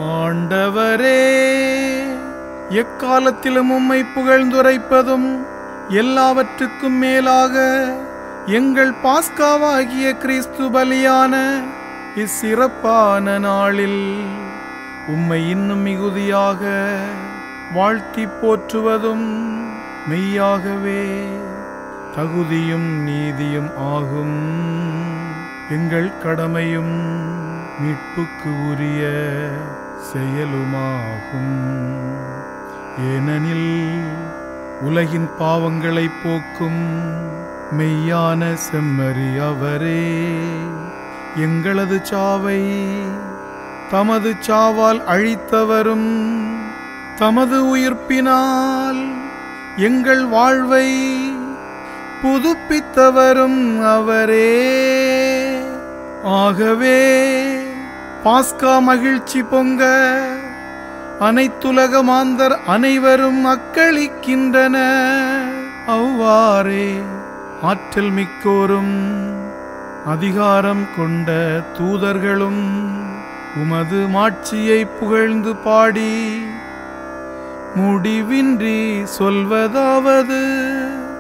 ஆண்டவரே எக்காலத்திலும் உம்மை புகழ்ந்துரைப்பதும் எல்லாவற்றுக்கும் மேலாக எங்கள் பாஸ்காவாகிய கிறிஸ்து பலியான இச்சிறப்பான நாளில் உம்மை இன்னும் மிகுதியாக வாழ்த்தி போற்றுவதும் மெய்யாகவே தகுதியும் நீதியும் ஆகும் எங்கள் கடமையும் மீட்புக்கு உரிய செயலுமாகும் ஏனெனில் உலகின் பாவங்களை போக்கும் மெய்யான செம்மறி அவரே எங்களது சாவை தமது சாவால் அழித்தவரும் தமது உயிர்ப்பினால் எங்கள் வாழ்வை புதுப்பித்தவரும் அவரே ஆகவே பாஸ்கா மகிழ்ச்சி பொங்க அனைத்துலக மாந்தர் அனைவரும் அக்களிக்கின்றன அவ்வாறே ஆற்றல் மிக்கோரும் அதிகாரம் கொண்ட தூதர்களும் உமது மாட்சியை புகழ்ந்து பாடி முடிவின்றி சொல்வதாவது